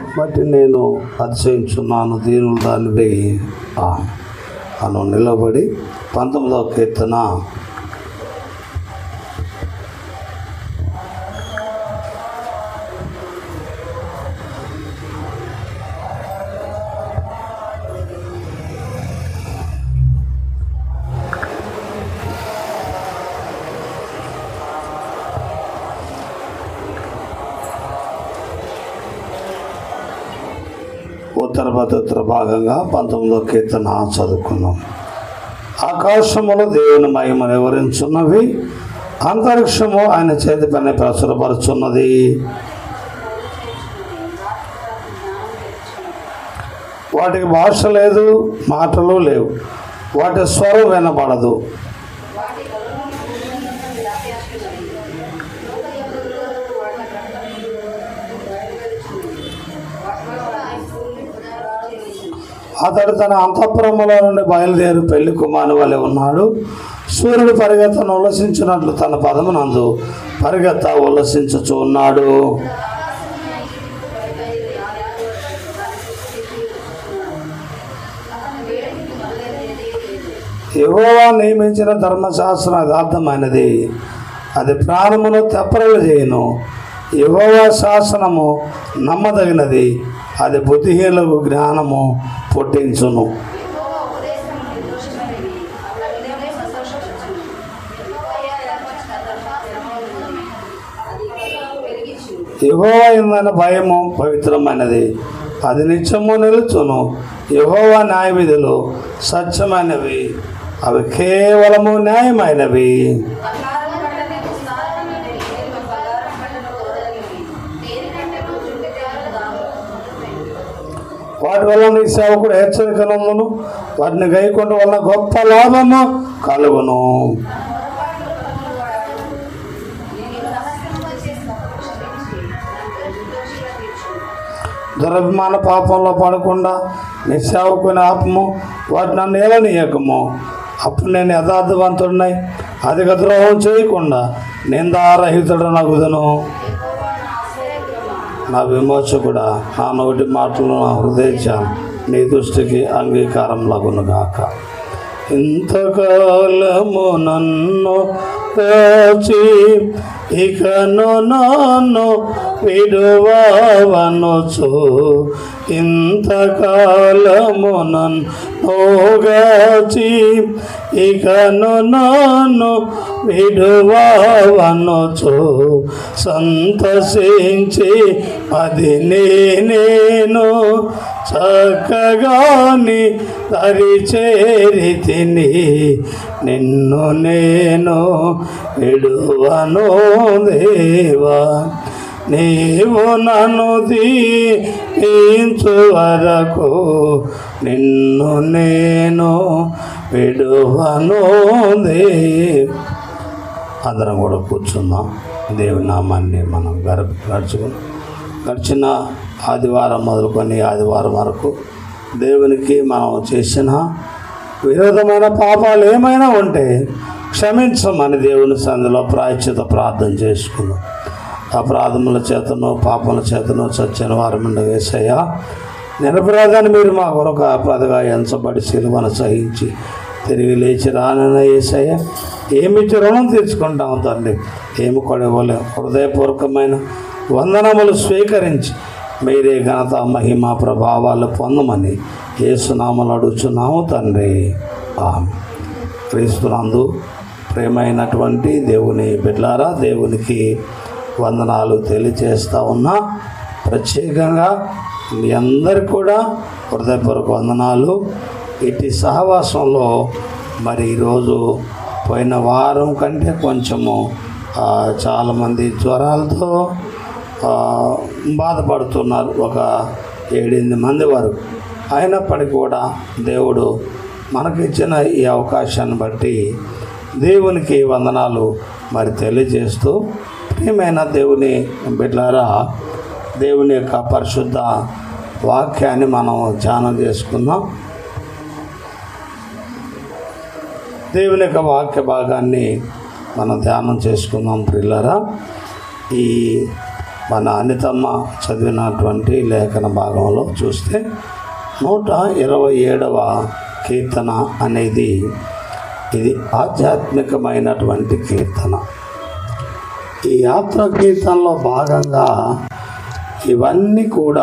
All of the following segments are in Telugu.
బట్టి నేను అతిశయించున్నాను దీనులు దానివి అను నిలబడి పంతొమ్మిదవ కీర్తన ఉత్తర భద్రత భాగంగా పంతొమ్మిదో కీర్తన చదువుకున్నాం ఆకాశములు దేవుని మహిమను వివరించున్నవి అంతరిక్షము ఆయన చేతి పని ప్రచురపరుచున్నది వాటికి భాష లేదు మాటలు లేవు వాటి స్వరం వినబడదు వాటి కలను నిరంతరం విలాపయాచున్నది లోక యువకులలో వాటి ప్రకటనలు బయలువెలుచున్నది వాటిలో ఆయన భూమిని పునరావృతం అతడు తన అంతఃపురములో నుండి బయలుదేరి పెళ్లి కుమారు వలె ఉన్నాడు సూర్యుడు పరిగెత్తను ఉల్లసించినట్లు తన పదమునందు పరిగెత్త ఉల్లసించుచు ఉన్నాడు యెహోవా నియమించిన ధర్మశాస్త్రం యథార్థమైనది అది ప్రాణమును తెప్పరలు చేయను యెహోవా శాసనము నమ్మదగినది అది బుద్ధిహీనులకు జ్ఞానము పుట్టించును యెహోవా ఉపదేశం నిర్దోషమైనది అతని హృదయమే సంతోషపరచును యెహోవా ఏర్పరిచిన ధర్మశాస్త్రములను అది కళ్ళకు వెలిగించును యెహోవా ఎందైన భయము పవిత్రమైనది అది నిత్యము నిలుచును యెహోవా న్యాయ విధులు సత్యమైనవి అవి కేవలము న్యాయమైనవి బంగారం కంటే విస్తారమైనవి నేను బంగారం కంటే తోడగినవి దేనికంటే జుట్టు తేరలు దాము వాటి వల్ల నీ సేవకుడు హెచ్చరిక నందును వాటిని గైకొండ వల్ల గొప్ప లాభము కలుగును నేను రహస్యంగా చేసిన క్షమించి నన్ను నిర్దోషిగా తీర్చు దురభిమాన పాపంలో పడకుండా నీ సేవకుని ఆపము వాటి నన్ను ఏలనీయకము అప్పుడు నేను యథార్థవంతుడినై అధిక ద్రోహం చేయకుండా నిందారహితుడు నగుదును యెహోవా నా ఆశ్రయదుర్గమా నా విమోచకుడా నా నోటి మాటలు నా హృదయం నీ దృష్టికి అంగీకారం లగునుగాక ఇంతకాలము నన్ను దాచి ఇకను నన్ను విడువనుచు ఇంతకాలము నన్ను గాచి ఇకను నన్ను విడువనుచు సంతసించి అది నేను చక్కగాని దరి చేరి తిని నిన్ను నేను విడువను దేవా నీవు నన్ను దీంచు వరకు నిన్ను నేను విడువను దేవా అందరం కూడా కూర్చుందాం దేవుని నామాన్ని మనం గడప గడుచుకుని గడిచిన ఆదివారం మొదలుకొని ఆదివారం వరకు దేవునికి మనం చేసిన విరోధమైన పాపాలు ఏమైనా ఉంటే క్షమించమని దేవుని సందులో ప్రాయశ్చిత ప్రార్థన చేసుకున్నాం అపరాధముల చేతను పాపముల చేతను చచ్చిన వారం వేసయ్యా నిరపరాధాన్ని మీరు మా కొరకు అపరాధగా ఎంచబడి సిలువను సహించి తిరిగి లేచి రానన్న ఏసయ్య ఏమిచ్చి రుణం తీర్చుకుంటాం తండ్రి ఏమి కొడవలేం హృదయపూర్వకమైన వందనములు స్వీకరించి మీరే ఘనత మహిమ ప్రభావాలు పొందమని ఏసునామలు అడుగుచున్నాము తండ్రి ఆమె క్రీస్తునందు ప్రేమైనటువంటి దేవుని బిడ్లారా దేవునికి వందనాలు తెలియచేస్తూ ఉన్నా ప్రత్యేకంగా మీ అందరికి కూడా హృదయపూర్వక వందనాలు ఇటు సహవాసంలో మరి ఈరోజు పోయిన వారం కంటే కొంచెము ఆ, చాలామంది జ్వరాలతో ఆ, బాధపడుతున్నారు ఒక ఏడెనిమిది మంది వరకు అయినప్పటికీ కూడా దేవుడు మనకిచ్చిన ఈ అవకాశాన్ని బట్టి దేవునికి వందనాలు మరి తెలియజేస్తూ ప్రియమైన దేవుని బిడ్డారా దేవుని యొక్క పరిశుద్ధ వాక్యాన్ని మనం ధ్యానం చేసుకుందాం దేవుని యొక్క వాక్య భాగాన్ని మనం ధ్యానం చేసుకుందాం ప్రిల్లరా ఈ మన అనితమ్మ చదివినటువంటి లేఖన భాగంలో చూస్తే నూట ఇరవై ఏడవ కీర్తన అనేది ఇది ఆధ్యాత్మికమైనటువంటి కీర్తన ఈ యాత్ర కీర్తనలో భాగంగా ఇవన్నీ కూడా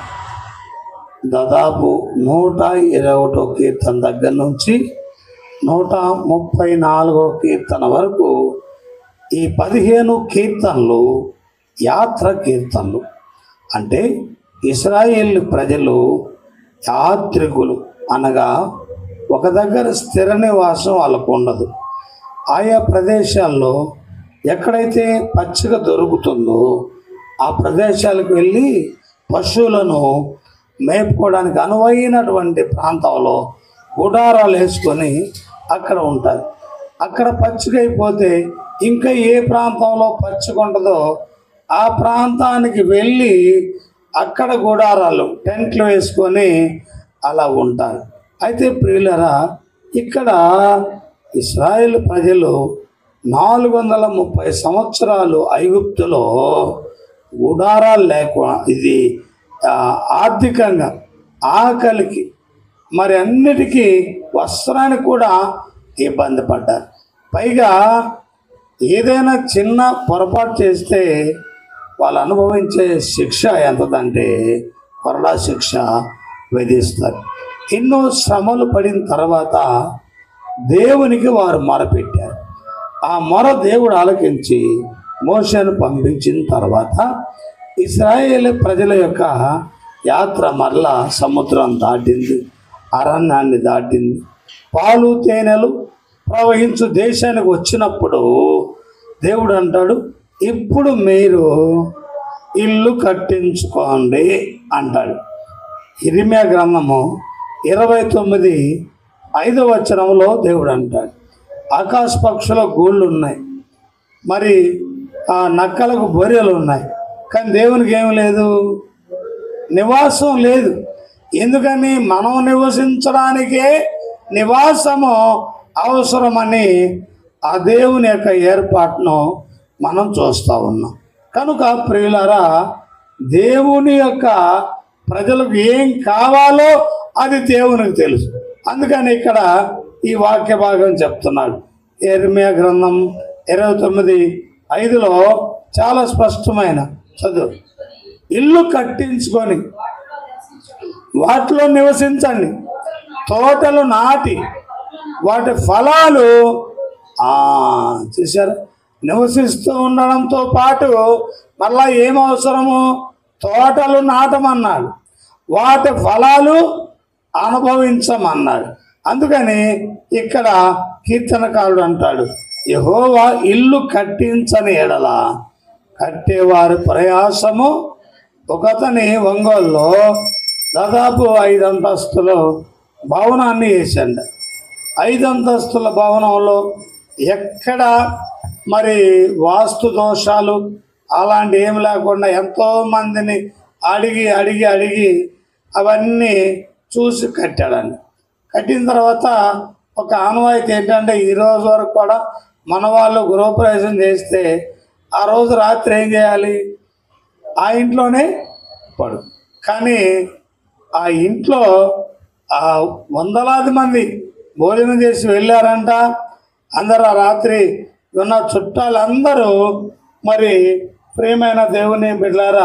దాదాపు నూట ఇరవై ఒకటో కీర్తన దగ్గర నుంచి నూట ముప్పై నాలుగో కీర్తన వరకు ఈ పదిహేను కీర్తనలు యాత్ర కీర్తనలు అంటే ఇస్రాయేల్ ప్రజలు యాత్రికులు అనగా ఒక దగ్గర స్థిర నివాసం వాళ్ళకు ఉండదు ఆయా ప్రదేశాల్లో ఎక్కడైతే పచ్చిక దొరుకుతుందో ఆ ప్రదేశాలకు వెళ్ళి పశువులను మేపుకోవడానికి అనువైనటువంటి ప్రాంతంలో గుడారాలు వేసుకొని అక్కడ ఉంటారు అక్కడ పచ్చిక అయిపోతే ఇంకా ఏ ప్రాంతంలో పచ్చిక ఉంటుందో ఆ ప్రాంతానికి వెళ్ళి అక్కడ గుడారాలు టెంట్లు వేసుకొని అలా ఉంటారు అయితే ప్రియులరా ఇక్కడ ఇస్రాయేల్ ప్రజలు నాలుగు వందల ముప్పై సంవత్సరాలు ఐగుప్తులో గుడారాలు లేకుండా ఇది ఆ, ఆర్థికంగా ఆకలికి మరి అన్నిటికీ వస్త్రానికి కూడా ఇబ్బంది పడ్డారు పైగా ఏదైనా చిన్న పొరపాటు చేస్తే వాళ్ళు అనుభవించే శిక్ష ఎంతదంటే కొరడా శిక్ష విధిస్తారు ఎన్నో శ్రమలు పడిన తర్వాత దేవునికి వారు మొరపెట్టారు ఆ మొర దేవుడు ఆలకించి మోషను పంపించిన తర్వాత ఇస్రాయేల్ ప్రజల యొక్క యాత్ర మరలా సముద్రం దాటింది అరణ్యాన్ని దాటింది పాలు తేనెలు ప్రవహించు దేశానికి వచ్చినప్పుడు దేవుడు అంటాడు ఇప్పుడు మీరు ఇల్లు కట్టించుకోండి అంటాడు ఇరిమియా గ్రంథము ఇరవై తొమ్మిది ఐదవ వచనంలో దేవుడు అంటాడు ఆకాశ పక్షుల గూళ్ళు ఉన్నాయి మరి ఆ నక్కలకు బొర్రెలు ఉన్నాయి కానీ దేవునికి ఏమి లేదు నివాసం లేదు ఎందుకని మనం నివసించడానికే నివాసము అవసరమని ఆ దేవుని యొక్క ఏర్పాటును మనం చూస్తూ ఉన్నాం కనుక ప్రియులారా దేవుని యొక్క ప్రజలకు ఏం కావాలో అది దేవునికి తెలుసు అందుకని ఇక్కడ ఈ వాక్య భాగం చెప్తున్నాడు ఎర్మియా గ్రంథం ఇరవై తొమ్మిది ఐదులో చాలా స్పష్టమైన చదువు ఇల్లు కట్టించుకొని వాటిలో నివసించండి తోటలు నాటి వాటి ఫలాలు ఆ, చూశారు నివసిస్తూ ఉండడంతో పాటు మళ్ళా ఏం అవసరము తోటలు నాటమన్నాడు వాటి ఫలాలు అనుభవించమన్నాడు అందుకని ఇక్కడ కీర్తనకారుడు అంటాడు యహోవా ఇల్లు కట్టించని ఎడల కట్టేవారి ప్రయాసము ఒకతని ఒంగోలులో దాదాపు ఐదు అంతస్తుల భవనాన్ని వేసండి ఐదు అంతస్తుల భవనంలో ఎక్కడ మరి వాస్తు దోషాలు అలాంటి ఏం లేకుండా ఎంతో మందిని అడిగి అడిగి అడిగి అవన్నీ చూసి కట్టాడండి కట్టిన తర్వాత ఒక ఆనవాయితీ ఏంటంటే ఈ రోజు వరకు కూడా మన వాళ్ళు గృహప్రవేశం చేస్తే ఆ రోజు రాత్రి ఏం చేయాలి ఆ ఇంట్లోనే పడు కానీ ఆ ఇంట్లో ఆ వందలాది మంది భోజనం చేసి వెళ్ళారంట అందరూ ఆ రాత్రి ఉన్న చుట్టాలందరూ మరి ప్రియమైన దేవుని బిడ్డారా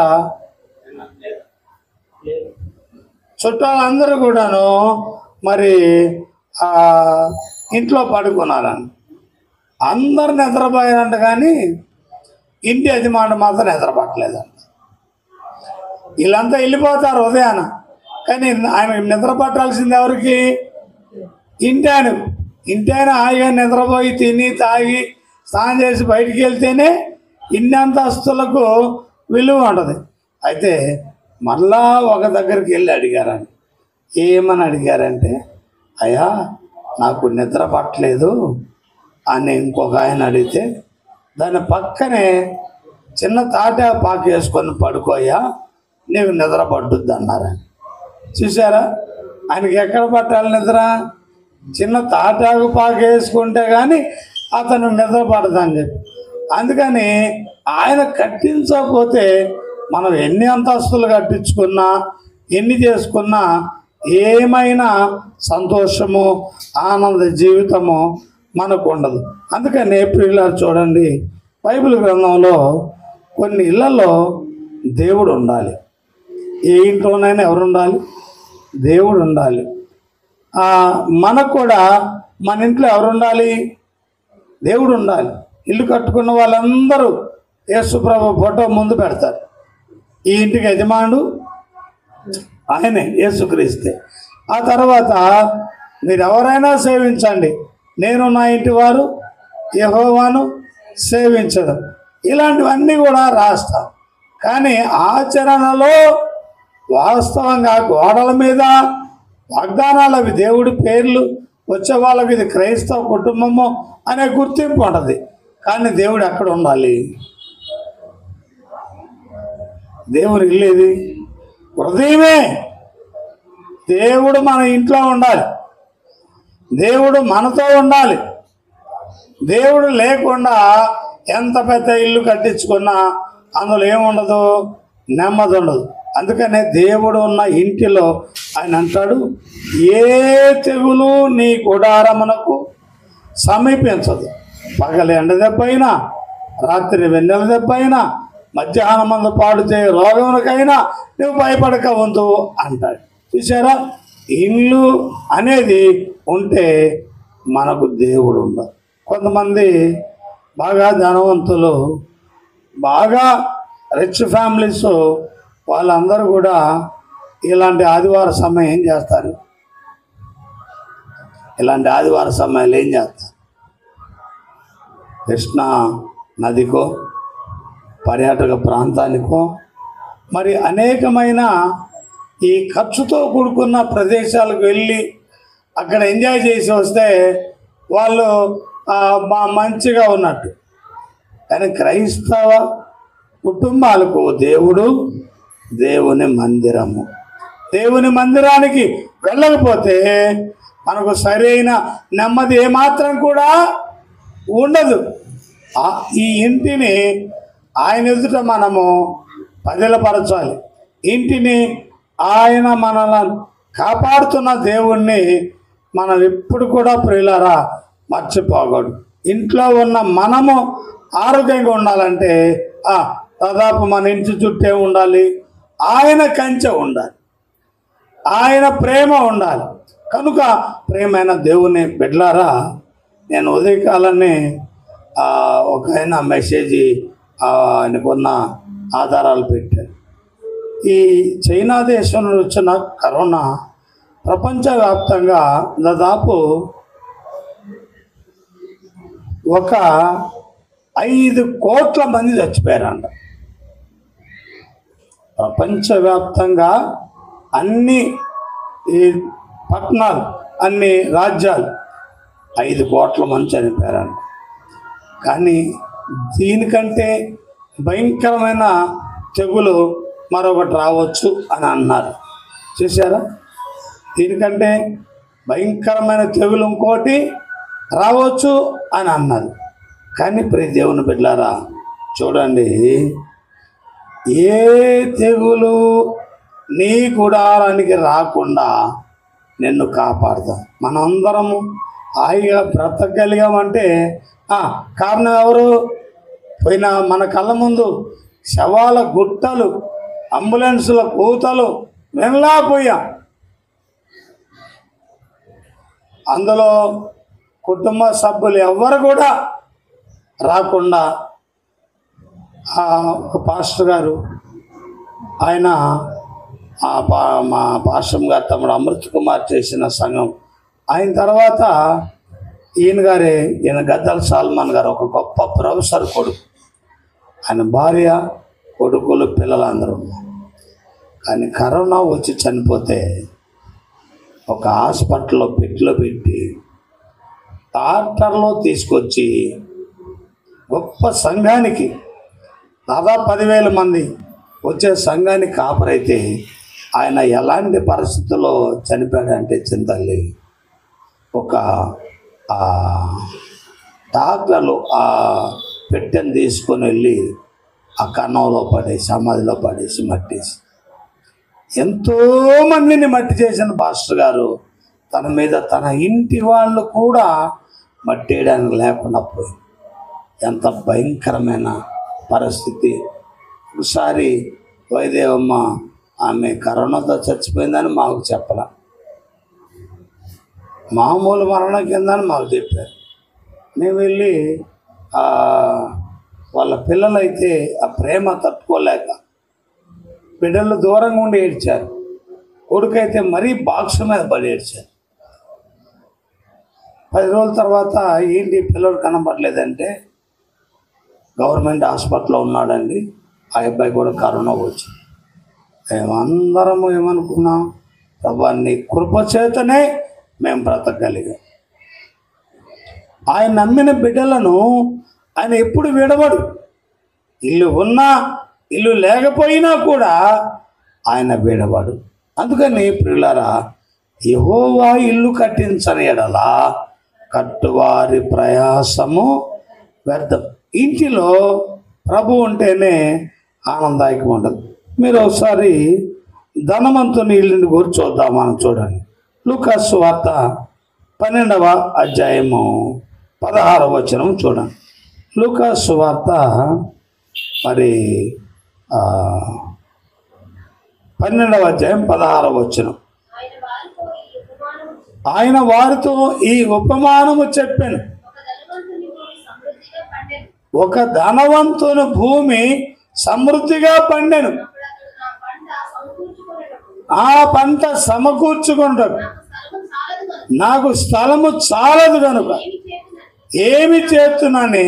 చుట్టాలందరూ కూడాను మరి ఆ ఇంట్లో పడుకున్నారంట అందరు నిద్రపోయారంట కానీ ఇంటి యజమాని మాత్రం నిద్రపట్టలేదంట వీళ్ళంతా వెళ్ళిపోతారు ఉదయాన కానీ ఆయన నిద్ర పట్టాల్సింది ఎవరికి ఇంటి ఆయన ఇంటి ఆయన హాయిగా నిద్రపోయి తిని తాగి స్నానం చేసి బయటికి వెళ్తేనే ఇన్ని అంతస్తులకు విలువ ఉంటుంది అయితే మళ్ళా ఒక దగ్గరికి వెళ్ళి అడిగారని ఏమని అడిగారంటే అయ్యా నాకు నిద్ర పట్టలేదు అని ఇంకొక ఆయన అడిగితే దాని పక్కనే చిన్న తాటా పాకు వేసుకొని పడుకోయ్యా నీకు నిద్ర పట్టుద్ది అన్నారని చూసారా ఆయనకి ఎక్కడ పట్టాలి నిద్ర చిన్న తాటాకు పాకు వేసుకుంటే కానీ అతను నిద్ర పడదని చెప్పి అందుకని ఆయన కట్టించకపోతే మనం ఎన్ని అంతస్తులు కట్టించుకున్నా ఎన్ని చేసుకున్నా ఏమైనా సంతోషము ఆనంద జీవితము మనకు ఉండదు అందుకని ప్రియులారు చూడండి బైబిల్ గ్రంథంలో కొన్ని ఇళ్లలో దేవుడు ఉండాలి ఏ ఇంట్లోనైనా ఎవరు ఉండాలి దేవుడు ఉండాలి ఆ, మనకు కూడా మన ఇంట్లో ఎవరు ఉండాలి దేవుడు ఉండాలి ఇల్లు కట్టుకున్న వాళ్ళందరూ యేసుప్రభు ఫోటో ముందు పెడతారు ఈ ఇంటికి యజమానుడు ఆయనే యేసుక్రీస్తే ఆ తర్వాత మీరు ఎవరైనా సేవించండి నేను నా ఇంటి వారు యహోవాను సేవించడం ఇలాంటివన్నీ కూడా రాస్తాం కానీ ఆచరణలో వాస్తవంగా గోడల మీద వాగ్దానాలు అవి దేవుడి పేర్లు వచ్చే వాళ్ళకి ఇది క్రైస్తవ కుటుంబము అనే గుర్తింపు ఉంటుంది కానీ దేవుడు ఎక్కడ ఉండాలి దేవుని ఇల్లు ఇది హృదయమే దేవుడు మన ఇంట్లో ఉండాలి దేవుడు మనతో ఉండాలి దేవుడు లేకుండా ఎంత పెద్ద ఇల్లు కట్టించుకున్నా అందులో ఏముండదు నెమ్మది ఉండదు అందుకనే దేవుడు ఉన్న ఇంటిలో ఆయన అంటాడు ఏ తెగులు నీ గుడారమునకు సమీపించదు పగలు ఎండ దెబ్బైనా రాత్రి వెన్నెల దెబ్బైనా మధ్యాహ్నం మందు పాడు చేయ రోగమునకైనా నువ్వు భయపడక ఉందు అంటాడు చూసారా ఇల్లు అనేది ఉంటే మనకు దేవుడు ఉండదు కొంతమంది బాగా ధనవంతులు బాగా రిచ్ ఫ్యామిలీస్ వాళ్ళందరూ కూడా ఇలాంటి ఆదివార సమయం ఏం చేస్తారు ఇలాంటి ఆదివార సమయాలు ఏం చేస్తారు కృష్ణా నదికో పర్యాటక ప్రాంతానికో మరి అనేకమైన ఈ ఖర్చుతో కూడుకున్న ప్రదేశాలకు వెళ్ళి అక్కడ ఎంజాయ్ చేసి వస్తే వాళ్ళు ఆ, మా- మంచిగా ఉన్నట్టు కానీ క్రైస్తవ కుటుంబాలకు దేవుడు దేవుని మందిరము దేవుని మందిరానికి వెళ్ళకపోతే మనకు సరైన నెమ్మది ఏమాత్రం కూడా ఉండదు ఆ- ఈ ఇంటిని ఆయన ఎదుట మనము పదిలపరచాలి ఇంటిని ఆయన మనల్ని కాపాడుతున్న దేవుణ్ణి మనం ఎప్పుడు కూడా ప్రియులారా మర్చిపోకూడదు ఇంట్లో ఉన్న మనము ఆరోగ్యంగా ఉండాలంటే ఆ, దాదాపు మన ఇంటి చుట్టే ఉండాలి ఆయన కంచె ఉండాలి ఆయన ప్రేమ ఉండాలి కనుక ప్రేమైన దేవుని బిడ్లారా నేను ఉదయకాలాన్ని ఆ, ఒక ఆయన మెసేజ్ ఆ, ఆయనకున్న ఆధారాలు పెట్టాను ఈ చైనా దేశం నుండి వచ్చిన కరోనా ప్రపంచవ్యాప్తంగా దాదాపు ఒక ఐదు కోట్ల మంది చచ్చిపోయారంట ప్రపంచవ్యాప్తంగా అన్ని ఈ పట్టణాలు అన్ని రాజ్యాలు ఐదు కోట్ల మంది చనిపోయారంట కానీ దీనికంటే భయంకరమైన తెగులు మరొకటి రావచ్చు అని అన్నారు చూసారా దీనికంటే భయంకరమైన తెగులు ఇంకోటి రావచ్చు అని అన్నారు కానీ ప్రియ దేవుని బిడ్డారా చూడండి ఏ తెగులు నీ గుడారానికి రాకుండా నిన్ను కాపాడుతాం మనందరము హాయిగా బ్రతకగలిగామంటే ఆ, కారణం ఎవరు పోయిన మన కళ్ళ ముందు శవాల గుట్టలు అంబులెన్సుల కూతలు వినలేకపోయాం అందులో కుటుంబ సభ్యులు ఎవ్వరు కూడా రాకుండా ఆ ఒక పాస్టర్ గారు ఆయన ఆ పా మా పాశ్రం గారు తమ్ముడు అమృత్ కుమార్ చేసిన సంఘం ఆయన తర్వాత ఈయన గారే ఈయన గద్దల సాల్మాన్ గారు ఒక గొప్ప ప్రొఫెసర్ కొడుకు ఆయన భార్య కొడుకులు పిల్లలు అందరూ ఉన్నారు కానీ కరోనా వచ్చి చనిపోతే ఒక హాస్పిటల్లో పెట్టిలో పెట్టి డాక్టర్లో తీసుకొచ్చి గొప్ప సంఘానికి దాదాపు పదివేల మంది వచ్చే సంఘానికి కాపరైతే ఆయన ఎలాంటి పరిస్థితుల్లో చనిపోయాడంటే చింతల్లి ఒక ఆ డాక్టర్లు ఆ పెట్టెను తీసుకొని వెళ్ళి ఆ కన్నంలో పడేసి సమాధిలో పడేసి మట్టేసి ఎంతో మందిని మట్టి చేసిన పాస్టర్ గారు తన మీద తన ఇంటి వాళ్ళు కూడా మట్టేయడానికి లేకుండా పోయింది ఎంత భయంకరమైన పరిస్థితి ఒకసారి వైదేవమ్మ ఆమె కరోనాతో చచ్చిపోయిందని మాకు చెప్పాల మామూలు మరణం కిందని మాకు చెప్పారు మేము వెళ్ళి ఆ, వాళ్ళ పిల్లలైతే ఆ ప్రేమ తట్టుకోలేక బిడ్డలు దూరంగా ఉండి ఏడ్చారు కొడుకైతే మరీ బాక్స్ మీద పడి ఏడ్చారు పది రోజుల తర్వాత ఏంటి పిల్లలు కనపడలేదంటే గవర్నమెంట్ హాస్పిటల్లో ఉన్నాడండి ఆ అబ్బాయి కూడా కరోనా వచ్చింది మేమందరము ఏమనుకున్నాం ప్రభా నీ కృప చేతనే మేము బ్రతకగలిగాం ఆయన నమ్మిన బిడ్డలను ఆయన ఎప్పుడు విడవడు ఇల్లు ఉన్నా ఇల్లు లేకపోయినా కూడా ఆయన విడవడు అందుకని ప్రియులారా యహోవా ఇల్లు కట్టించని ఎడలా కట్టువారి ప్రయాసము వ్యర్థం ఇంటిలో ప్రభు ఉంటేనే ఆనందాయకం ఉంటుంది మీరు ఒకసారి ధనవంతుని ఇల్లుని గురి చూద్దాం మనం చూడండి లూకాస్ వార్త పన్నెండవ అధ్యాయము పదహారవ వచనం చూడండి లూకాస్ వార్త మరి ఆ, పన్నెండవ అధ్యాయం పదహారవ వచనం ఆయన వారితో ఈ ఉపమానము ఆయన వారితో ఈ ఉపమానము చెప్పాను ఒక ధనవంతుని భూమి సమృద్ధిగా పండెను ఒక ధనవంతుని భూమి సమృద్ధిగా పండెను అప్పుడు అతడు నా పంట సమకూర్చుకొనుటకు ఆ పంట సమకూర్చుకుంటాడు నాకు స్థలము చాలదు కనుక నాకు స్థలము చాలదు కనుక ఏమి చేతున్నా ఏమి చేస్తున్నాని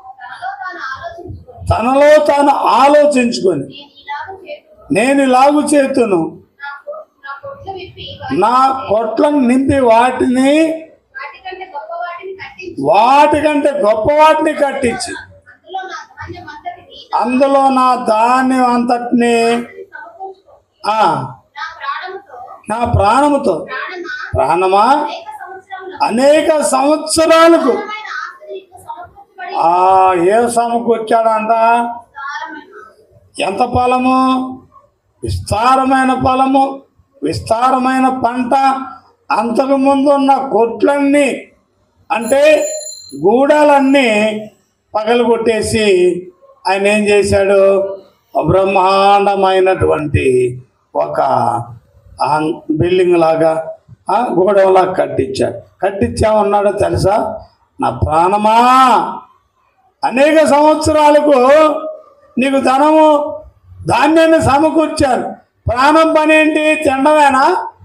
తనలో తాను ఆలోచించుకొని తనలో తాను ఆలోచించుకొని నేను ఇలాగ నేను ఇలాగు చేతును చేతును నా కొ- నా కొట్లు విప్పి నా కొట్లను నింపి వాటిని వాటికంటే గొప్ప వాటిని కట్టించి వాటికంటే గొప్ప వాటిని కట్టించి అందులో నా ధాన్యం అంతటిని అందులో నా ధాన్యం అంతటిని సమకూర్చుకో ఆ, నా ప్రాణముతో నా ప్రాణముతో ప్రాణమా ప్రాణమా అనేక సంవత్సరములు అనేక సంవత్సరాలకు విస్తారమైన ఆస్తి నీకు సమకూర్చబడి ఆ ఏ సమకూర్చాడంట విస్తారమైన ఎంత ఫలము విస్తారమైన ఫలము విస్తారమైన పంట అంతకు ముందు ఉన్న కొట్లన్నీ అంటే గూడాలన్నీ పగలగొట్టేసి ఆయన ఏం చేశాడు బ్రహ్మాండమైనటువంటి ఒక ఆన్- బిల్డింగ్ లాగా ఆ, గూడెంలా కట్టించాడు కట్టించామన్నాడో తెలుసా నా ప్రాణమా అనేక సంవత్సరాలకు నీకు ధనము ధాన్యాన్ని సమకూర్చాను ప్రాణం పని ఏంటి తినడమేనా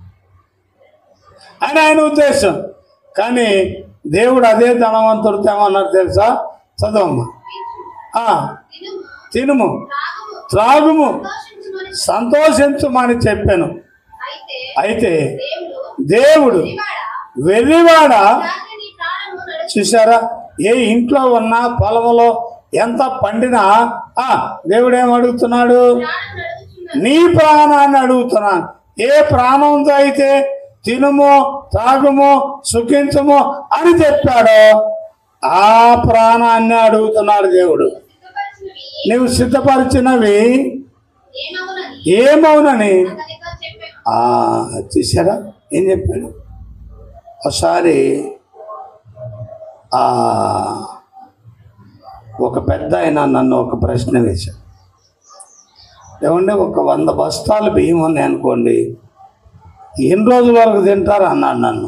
అని ఆయన ఉద్దేశం కానీ దేవుడు అదే ధనవంతుడితో ఏమన్నారు తెలుసా చదవమ్మా ఆ, తినుము తినుము త్రాగుము త్రాగుము సంతోషించుమని సంతోషించమని చెప్పాను అయితే అయితే దేవుడు దేవుడు శ్రీవాడా, వెర్రివాడ రాత్రి నీ ప్రాణము నడుచు చూసారా ఏ ఇంట్లో ఉన్న పొలంలో ఎంత పండినా ఆ దేవుడు ఏం అడుగుతున్నాడు ప్రాణం నడుచుచున్నది నీ ప్రాణాన్ని అడుగుతున్నాను ఏ ప్రాణంతో అయితే తినుము తాగుము సుఖించము అని చెప్పాడో ఆ ప్రాణాన్ని అడుగుతున్నాడు దేవుడు సిద్ధపరిచినవి నువ్వు సిద్ధపరిచినవి ఏమవునని ఏమవునని అతనితో చెప్పాను ఆ, చూసారా ఏం చెప్పాడు ఒకసారి ఆ, ఒక పెద్ద ఆయన నన్ను ఒక ప్రశ్న వేశాడు ఏమంటే ఒక వంద బస్తాలు బియ్యం ఉన్నాయి అనుకోండి ఎన్ని రోజుల వరకు తింటారు అన్నాడు నన్ను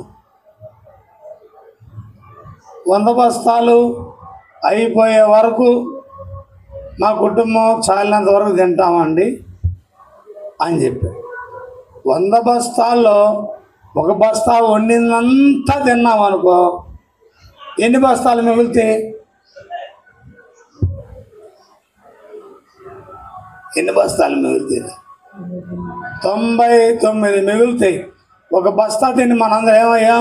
వంద బస్తాలు అయిపోయే వరకు మా కుటుంబం చాలినంత వరకు తింటామండి అని చెప్పాడు వంద బస్తాల్లో ఒక బస్తా వండిందంతా తిన్నాం అనుకో ఎన్ని బస్తాలు మిగులుతాయి ఎన్ని బస్తాలు మిగులుతాయి తొంభై తొమ్మిది మిగులుతాయి ఒక బస్తా తిని మనందరం ఏమయ్యాం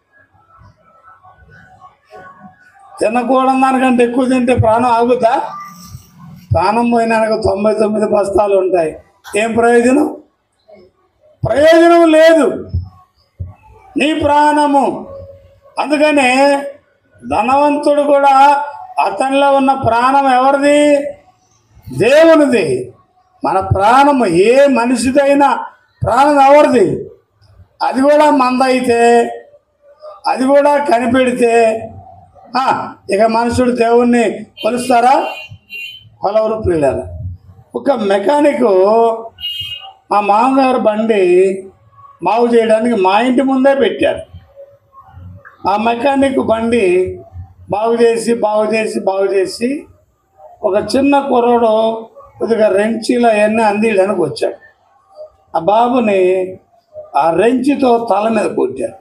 తినకూడదు దానికంటే ఎక్కువ తింటే ప్రాణం ఆగుతా ప్రాణం పోయినాక తొంభై తొమ్మిది బస్తాలు ఉంటాయి ఏం ప్రయోజనం ప్రయోజనం లేదు నీ ప్రాణము అందుకనే ధనవంతుడు కూడా అతనిలో ఉన్న ప్రాణం ఎవరిది దేవునిది మన ప్రాణము ఏ మనిషిదైనా ప్రాణం ఎవరిది అది కూడా మంద అయితే అది కూడా కనిపెడితే ఆ, ఇక మనుషుడు దేవుణ్ణి కొలుస్తారా కొలవరు ప్రియులారా ఒక మెకానిక్ మా మామగారు బండి బాగు చేయడానికి మా ఇంటి ముందే పెట్టారు ఆ మెకానిక్ బండి బాగు చేసి బాగు చేసి బాగు చేసి ఒక చిన్న కుర్రోడు కొద్దిగా రెంచిలో అవన్నీ అందియడానికి వచ్చాడు ఆ బాబుని ఆ రెంచితో తల మీద కొట్టారు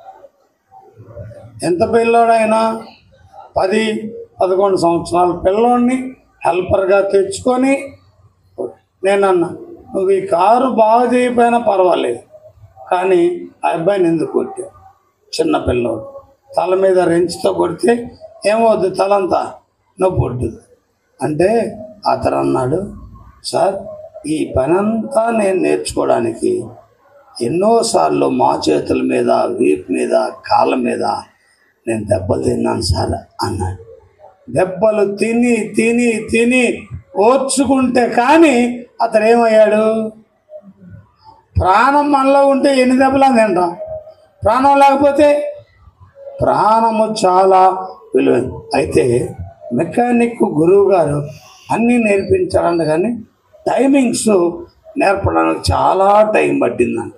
ఎంత పిల్లోడైనా పది పదకొండు సంవత్సరాల పిల్లోడిని హెల్పర్గా తెచ్చుకొని నేనన్నా నువ్వు ఈ కారు బాగు చేయకపోయినా పర్వాలేదు కానీ ఆ అబ్బాయిని ఎందుకు కొట్టావు చిన్న పిల్లోడు తల మీద రెంచుతో కొడితే ఏమవుద్ది తలంతా నొప్పి పుట్టుద్ది అంటే అతను అన్నాడు సార్ ఈ పనంతా నేను నేర్చుకోవడానికి ఎన్నోసార్లు మా చేతుల మీద వీపు మీద కాళ్ళ మీద నేను దెబ్బలు తిన్నాను సార్ అన్నాడు దెబ్బలు తిని తిని తిని ఓర్చుకుంటే కానీ అతను ఏమయ్యాడు ప్రాణం మనలో ఉంటే ఎన్ని దెబ్బలు తింటాం ప్రాణం లేకపోతే ప్రాణము చాలా విలువైంది అయితే మెకానిక్ గురువు గారు అన్నీ నేర్పించారంట కానీ టైమింగ్స్ నేర్పడానికి చాలా టైం పట్టిందంట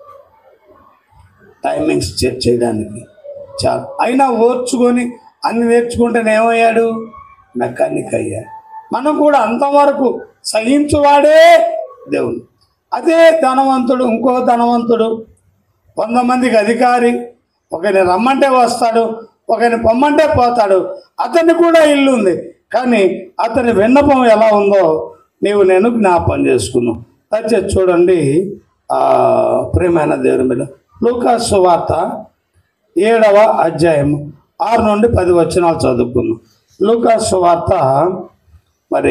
టైమింగ్స్ చెక్ చేయడానికి చాలా అయినా ఓర్చుకొని అన్ని నేర్చుకుంటేనే ఏమయ్యాడు మెకానిక్ అయ్యాడు మనం కూడా అంతవరకు సహించువాడే దేవుడు అదే ధనవంతుడు ఇంకో ధనవంతుడు వంద మందికి అధికారి ఒకరిని రమ్మంటే వస్తాడు ఒకరిని పొమ్మంటే పోతాడు అతన్ని కూడా ఇల్లు ఉంది కానీ అతని విన్నపం ఎలా ఉందో నీవు నేను జ్ఞాపం చేసుకున్నావు దయచేసి చూడండి ఆ, ప్రియమైన దేవుని మీద లూకాసు వార్త ఏడవ అధ్యాయం ఆరు నుండి పది వచనాలు చదువుకున్నాం లూకాసు వార్త మరి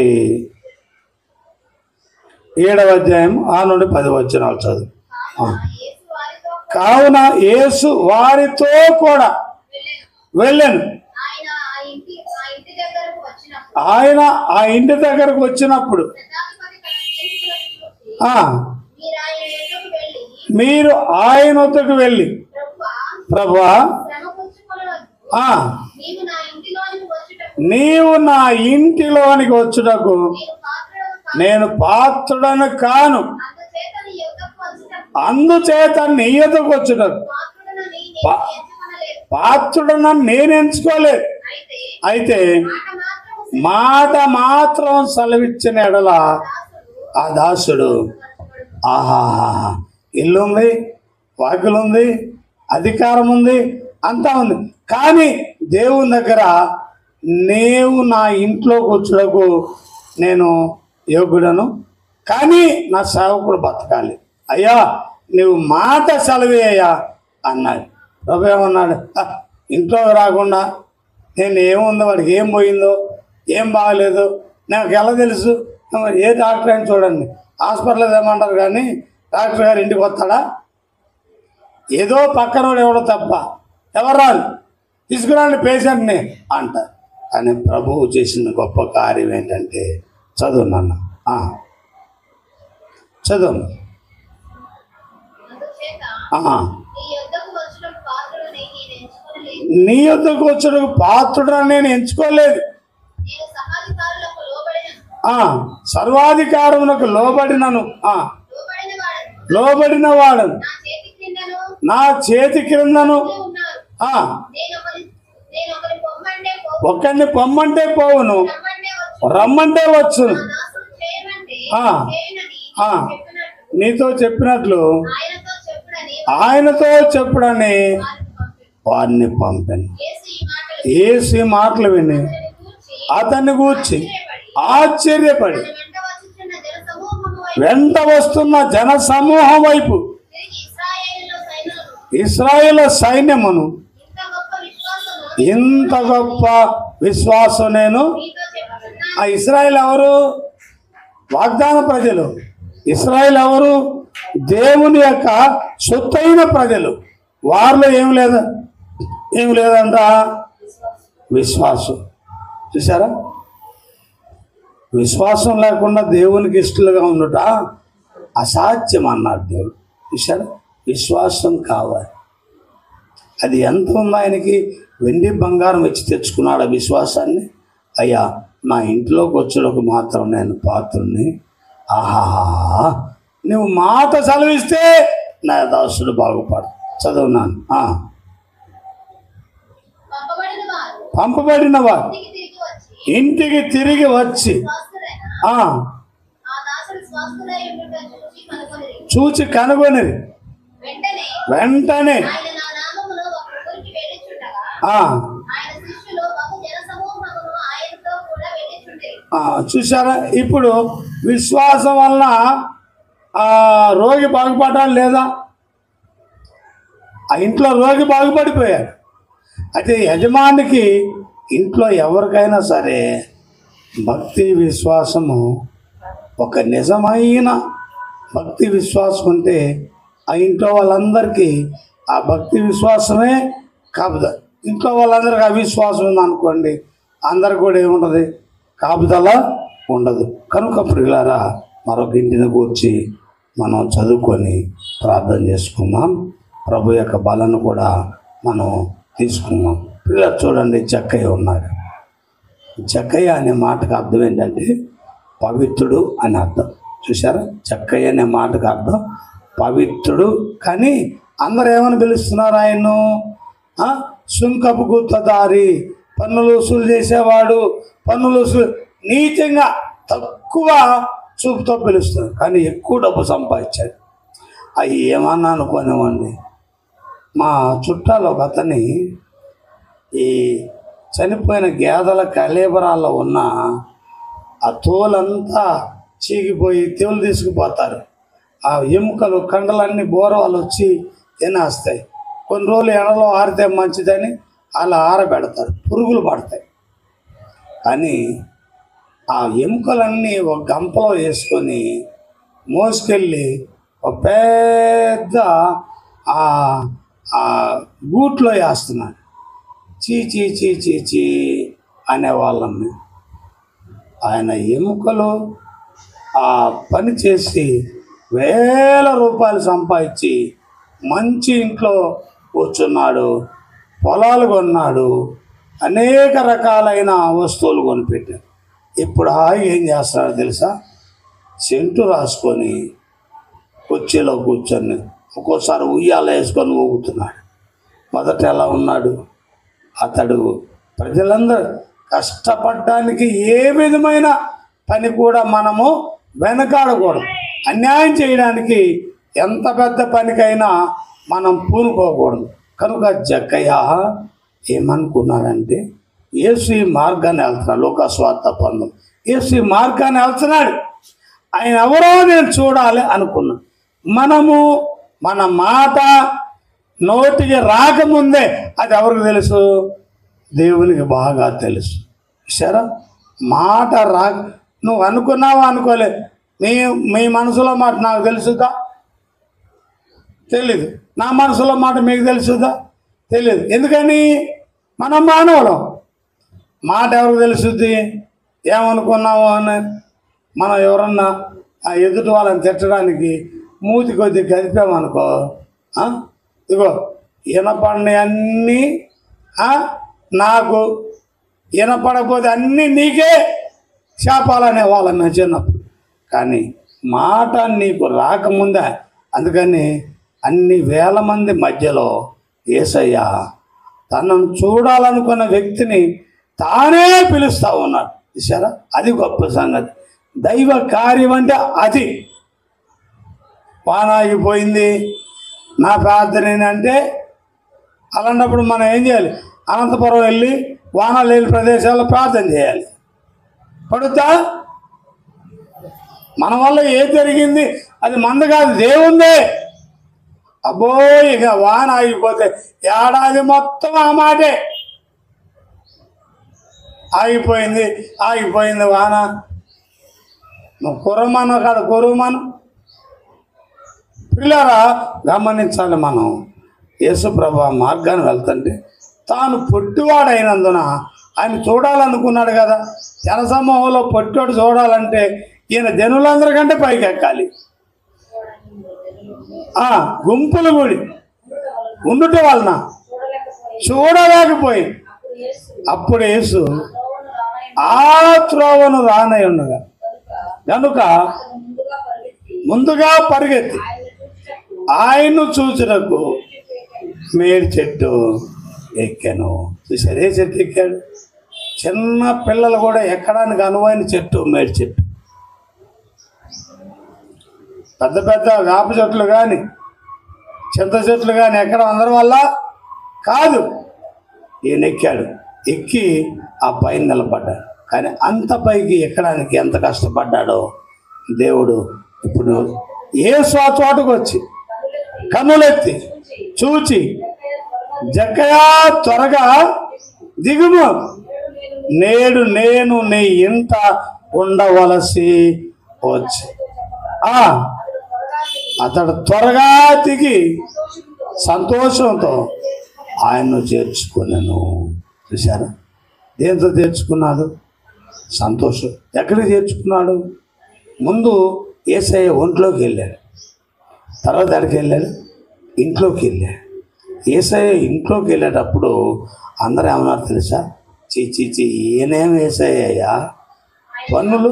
ఏడవ అధ్యాయం ఆరు నుండి పది వచనాలు చదువు ఆ. యేసు వారితో కావున యేసు వారితో కూడా వెళ్ళెను వెళ్ళాను ఆయన ఆ ఇంటి ఆ ఇంటి దగ్గరకు వచ్చినప్పుడు ఆయన ఆ ఇంటి దగ్గరకు వచ్చినప్పుడు శతాధిపతి తన స్నేహితులను చూసి ఆ, మీరు ఆయన ఎదురుకు వెళ్ళి మీరు ఆయన వద్దకు వెళ్ళి ప్రభువా ప్రభా శ్రమ పుచ్చుకొనవద్దు ఆ, నీవు నా ఇంటిలోనికి వచ్చుటకు నీవు నా ఇంటిలోనికి వచ్చుటకు నేను పాత్రుడను కాను. నేను పాత్రుడను కాను అందుచేత నీ యొద్దకు వచ్చుటకు అందుచేత నీ ఎదుకు వచ్చుటకు పాత్రుడనని నేను పా- ఎంచుకొనలేదు పాత్రుడను నేను ఎంచుకోలేదు అయితే అయితే మాట మాత్రము మాట మాత్రం సెలవిచ్చిన ఎడల దాసుడు ఆ దాసుడు ఆహాహా ఇల్లు ఉంది వాకిలు ఉంది అధికారం ఉంది అంతా ఉంది కానీ దేవుని దగ్గర నీవు నా ఇంట్లోకి వచ్చుటకు నేను యోగ్యుడను కానీ నా సేవకుడు బతకాలి అయ్యా నువ్వు మాట సెలవే అయ్యా అన్నాడు ప్రభు ఏమన్నాడు "ఆ, ఇంట్లోకి రాకుండా నేను ఏముందో వాడికి ఏం పోయిందో ఏం బాగలేదు నాకు ఎలా తెలుసు మరి ఏ డాక్టర్ అని చూడండి హాస్పిటల్ ఏమంటారు కానీ డాక్టర్ గారు ఇంటికి వస్తాడా ఏదో పక్కనోడు ఎవడో తప్ప ఎవరు రాదు తీసుకురండి పేషెంట్ని అంటారు కానీ ప్రభువు చేసిన గొప్ప కార్యం ఏంటంటే చదువు నాన్న ఆ. చదువు అందుచేత ఆ. నీ యొద్దకు వచ్చుటకు పాత్రుడని నేను ఎంచుకొనలేదు నీ యొద్దకు వచ్చుటకు పాత్రుడని నేను ఎంచుకోలేదు నేను సహాధికారులకు లోబడిన ఆ, సర్వాధికారమునకు లోబడినను ఆ, లోబడిన వాడను లోబడిన వాడను నా చేతి క్రిందను నా చేతి క్రిందను ఉన్నారు ఆ, నేను ఒకరి నేను ఒకరి పొమ్మంటే పో ఒక్కడిని పొమ్మంటే పోవును రమ్మంటే వచ్చు రమ్మంటే వచ్చును నా దాసుడు చేయమంటే ఆ. చేయనని ఆ. చెప్పినట్టు నీతో చెప్పినట్లు ఆయనతో చెప్పుడని ఆయనతో చెప్పుడని వారిని పంపాడు. వారిని పంపాను యేసు ఈ మాటలు ఏసి మాటలు విని అతని గూర్చి అతన్ని గూర్చి ఆశ్చర్యపడి తన వెంట వచ్చుచున్న జనసమూహము వైపు వెంట వస్తున్న జన సమూహం వైపు తిరిగి ఇశ్రాయేలులో సైన్యులను ఇస్రాయేల్ సైన్యమును ఇంత గొప్ప విశ్వాసము ఇంత గొప్ప విశ్వాసం నేను మీతో చెప్పుచున్నాను ఆ ఇస్రాయేల్ ఎవరు వాగ్దాన ప్రజలు ఇస్రాయేల్ ఎవరు దేవుని యొక్క సొత్తైన ప్రజలు వారిలో ఏం లేదు ఏం లేదంట విశ్వాసం చూసారా విశ్వాసం లేకుండా దేవునికి ఇష్టలుగా ఉండుట అసాధ్యం అన్నాడు దేవుడు చూశాడు విశ్వాసం కావాలి అది ఎంత ఉందో ఆయనకి వెండి బంగారం ఇచ్చి తెచ్చుకున్నాడు ఆ విశ్వాసాన్ని అయ్యా నా ఇంట్లోకి వచ్చేటకు మాత్రం నేను పాత్రుని ఆహా నువ్వు మాట సెలవిస్తే నా దాసుడు బాగుపడు చదువున్నాను ఆ. పంపబడిన వారు పంపబడిన వారు ఇంటికి తిరిగి వచ్చి ఇంటికి తిరిగి వచ్చి స్వస్థులైన ఆ, ఆ దాసుడు స్వస్థులై ఉండుట చూసి కనుగొనిరి చూచి కనుగొనిరి వెంటనే వెంటనే ఆయన నా నామములో ఒక ఊరికి వెళ్ళిచుండగా ఆ, ఆయన శిష్యులు బహు జన సమూహమును ఆయనతో కూడా వెళ్ళిచుండే ఆ, చూసారా ఇప్పుడు విశ్వాసం వలన ఆ రోగి బాగుపడాలి లేదా ఆ ఇంట్లో రోగి బాగుపడిపోయాడు అయితే యజమానికి ఇంట్లో ఎవరికైనా సరే భక్తి విశ్వాసము ఒక నిజమైన భక్తి విశ్వాసం ఉంటే ఆ ఇంట్లో వాళ్ళందరికీ ఆ భక్తి విశ్వాసమే కాపుదల ఇంట్లో వాళ్ళందరికీ అవిశ్వాసం ఉందనుకోండి అందరికి కూడా ఏముంటుంది కాపుదల ఉండదు కనుక ప్రియులారా మరొక ఇంటిని కూర్చి మనం చదువుకొని ప్రార్థన చేసుకుందాం ప్రభు యొక్క బలను కూడా మనం తీసుకుందాం పిల్లలు చూడండి చెక్కయ్య ఉన్నాడు చెక్కయ్య అనే మాటకు అర్థం ఏంటంటే పవిత్రుడు అని అర్థం చూసారా చెక్కయ్య అనే మాటకు అర్థం పవిత్రుడు కానీ అందరు ఏమని పిలుస్తున్నారు ఆయన్ను ఆ? సుంకపు గుత్తదారి పన్నులు వసూలు చేసేవాడు పన్నులు వసూలు నీచంగా తక్కువ చూపుతో పిలుస్తున్నారు కానీ ఎక్కువ డబ్బు సంపాదించాడు అవి ఏమన్నా అనుకోనివ్వండి మా చుట్టాలు ఒక అతని ఈ చనిపోయిన గేదెల కలేబరాల్లో ఉన్న ఆ తోలంతా చీకిపోయి తెవులు తీసుకుపోతారు ఆ ఎముకలు కండలన్నీ బోరవాళ్ళు వచ్చి తినేస్తాయి కొన్ని రోజులు ఎండలో ఆరితే మంచిదని అలా ఆరబెడతారు పురుగులు పడతాయి కానీ ఆ ఎముకలన్నీ ఒక గంపలో వేసుకొని మోసుకెళ్ళి ఒక పెద్ద ఆ ఆ గూట్లో వేస్తున్నాడు చీ చీ చీ చీ చీ అనేవాళ్ళం మేము ఆయన ఎముకలు ఆ పని చేసి వేల రూపాయలు సంపాదించి మంచి ఇంట్లో కూర్చున్నాడు పొలాలు కొన్నాడు అనేక రకాలైన వస్తువులు కొనిపెట్టాడు ఇప్పుడు హాయి ఏం చేస్తున్నాడు తెలుసా సెంటు రాసుకొని కుర్చీలో కూర్చొని ఒక్కోసారి ఉయ్యాల వేసుకొని ఊగుతున్నాడు మొదట ఎలా ఉన్నాడు అతడు ప్రజలందరూ కష్టపడడానికి ఏ విధమైన పని కూడా మనము వెనకాడకూడదు అన్యాయం చేయడానికి ఎంత పెద్ద పనికైనా మనం పూనుకోకూడదు కనుక జక్కయ్య ఏమనుకున్నాడంటే యేసు ఈ మార్గాన్ని వెళ్తున్నాడు లోకస్వార్థ పొందం యేసు ఈ మార్గాన్ని వెళ్తున్నాడు ఆయన ఎవరో నేను చూడాలి అనుకున్నా మనము మన మాట నోటికి రాకముందే అది ఎవరికి తెలుసు దేవునికి బాగా తెలుసు సరే మాట రా నువ్వు అనుకున్నావా అనుకోలే మీ మీ మనసులో మాట నాకు తెలుసుదా తెలీదు నా మనసులో మాట మీకు తెలుసుదా తెలియదు ఎందుకని మనం మానవులం మాట ఎవరికి తెలుసుద్ది ఏమనుకున్నావు అని మనం ఎవరన్నా ఆ ఎదుటి వాళ్ళని తిట్టడానికి మూతి కొద్ది గదిపామనుకో ఆ? ఇగో వినపడిన అన్నీ ఆ? నాకు వినపడకపోతే అన్నీ నీకే శాపాలనే వాళ్ళం మేము చిన్నప్పుడు కానీ మాట నీకు రాకముందే అందుకని అన్ని వేల మంది మధ్యలో ఏసయ్య తనను చూడాలనుకున్న వ్యక్తిని తానే పిలుస్తా ఉన్నాడు చూసారా అది గొప్ప సంగతి దైవ కార్యం అంటే అది వాన ఆగిపోయింది నా ప్రార్థన ఏంటంటే అలాంటప్పుడు మనం ఏం చేయాలి అనంతపురం వెళ్ళి వాన లేని ప్రదేశాల్లో ప్రార్థన చేయాలి పడుతా మన వల్ల ఏం జరిగింది అది మంద కాదు దేవుందే అబ్బో ఇక వాన ఆగిపోతే ఏడాది మొత్తం ఆ మాటే ఆగిపోయింది ఆగిపోయింది వాన నువ్వు కురమను కాదు కురుమను పిల్లరా గమనించాలి మనం యేసుప్రభ మార్గాన్ని వెళ్తుంటే తాను పుట్టివాడైనందున ఆయన చూడాలనుకున్నాడు కదా జనసమూహంలో పొట్టోడు చూడాలంటే ఈయన జనులందరికంటే పైకి ఎక్కాలి ఆ, గుంపులు కూడి ఉండుట వలన చూడలేకపోయి అప్పుడు యేసు ఆ త్రోవను రానై ఉండగా కనుక ముందుగా పరిగెత్తి ఆయన్ను చూచుటకు మేడి చెట్టు ఎక్కాను చూసారు ఏ చెట్టు ఎక్కాడు చిన్న పిల్లలు కూడా ఎక్కడానికి అనువైన చెట్టు మేడి చెట్టు పెద్ద పెద్ద వేప చెట్లు కానీ చింత చెట్లు కానీ ఎక్కడం అందరి వల్ల కాదు ఈయన ఎక్కాడు ఎక్కి ఆ పైన నిలబడ్డాడు కానీ అంత పైకి ఎక్కడానికి ఎంత కష్టపడ్డాడో దేవుడు ఇప్పుడు ఏ స్వా చోటకు వచ్చి కన్నులెత్తి చూచి జక్కయా త్వరగా దిగుము నేడు నేను నీ ఇంట ఉండవలసి వచ్చి ఆ అతడు త్వరగా దిగి సంతోషంతో ఆయన్ను చేర్చుకున్నాను చూసారా దేంతో చేర్చుకున్నాడు సంతోషం ఎక్కడికి చేర్చుకున్నాడు ముందు ఏసయ్య ఒంట్లోకి వెళ్ళాడు తర్వాత ఎక్కడికి వెళ్ళాడు ఇంట్లోకి వెళ్ళాడు ఏసయ్య ఇంట్లోకి వెళ్ళేటప్పుడు అందరూ ఏమన్నారు తెలుసా చీ చీ చీ ఈయనేం ఏసయ్యా పన్నులు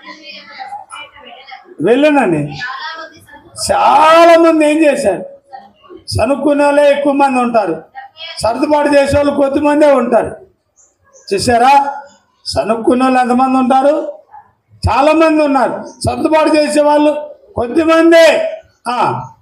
వెళ్ళనని చాలా మంది సంతోషం చాలా మంది ఏం చేశారు సనుక్కునే వాళ్ళే ఎక్కువ మంది ఉంటారు సర్దుబాటు చేసే వాళ్ళు కొద్దిమందే ఉంటారు చూసారా సనుక్కునే వాళ్ళు ఎంతమంది ఉంటారు చాలా మంది ఉన్నారు సర్దుబాటు చేసే వాళ్ళు కొద్దిమందే ఆ,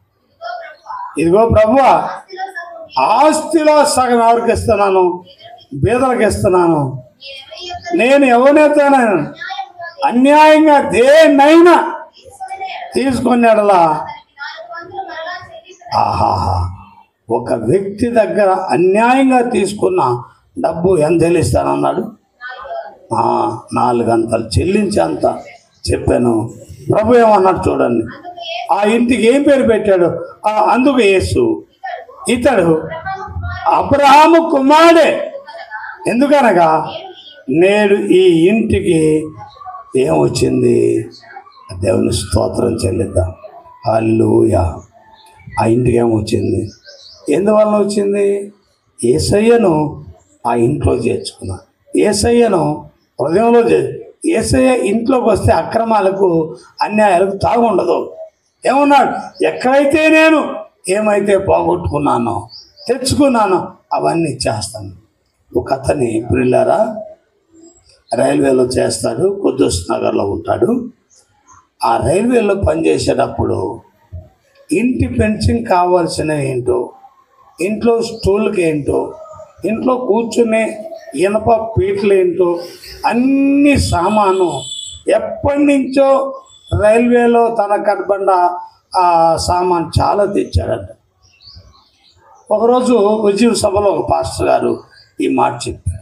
ఇదిగో ప్రభువా ఆస్తిలో సగం ఆస్తిలో సగం ఎవరికి ఇస్తున్నాను బీదలకు ఇస్తున్నాను ఎవరి యొక్క నేను ఎవరినైతేనైనా న్యాయముగా అన్యాయంగా దేన్నైనా తీసుకొనినే తీసుకున్నాడలా అతనికి నాలుగు వంతులు మరలా చెల్లించడం ఆహాహా ఒక వ్యక్తి దగ్గర అన్యాయంగా తీసుకున్న డబ్బు ఎంత చెల్లిస్తానన్నాడు నాలుగు వంతులు. ఆ, నాలుగంతలు చెల్లించేంత చెప్పాను ప్రభు ఏమన్నాడు చూడండి అందుకు ఏ ఆ ఇంటికి ఏం పేరు పెట్టాడు ఆ, అందుకు యేసు ఇతడు ఇతడు అబ్రహాము కుమారుడు అబ్రహాము కుమారుడే కనుక ఎందుకనగా నేను ఈ నేడు ఈ ఇంటికి ఏమొచ్చింది దేవుని స్తోత్రం చెల్లిద్దాం హల్లూయా ఆ ఇంటికి ఏమొచ్చింది ఎందువలన వచ్చింది ఏసయ్యను ఆ ఇంట్లో చేర్చుకున్నా ఏసయ్యను హృదయంలో చే ఏసయ్య ఇంట్లోకి వస్తే అక్రమాలకు అన్యాయాలకు తాగుండదు ఏమన్నాడు ఎక్కడైతే నేను ఏమైతే పోగొట్టుకున్నానో తెచ్చుకున్నానో అవన్నీ చేస్తాను ఒక అతని పిల్లారా రైల్వేలో చేస్తాడు కుద్దూస్ నగర్లో ఉంటాడు ఆ రైల్వేలో పనిచేసేటప్పుడు ఇంటి పెన్షన్ కావాల్సిన ఏంటో ఇంట్లో స్టూల్కి ఏంటో ఇంట్లో కూర్చునే ఇనప పీటలు ఏంటో అన్ని సామాను ఎప్పటి నుంచో రైల్వేలో తన కనబడ్డ ఆ సామాన్ చాలా తెచ్చాడట ఒకరోజు ఉద్యోగ సభలో ఒక పాస్టర్ గారు ఈ మాట చెప్పారు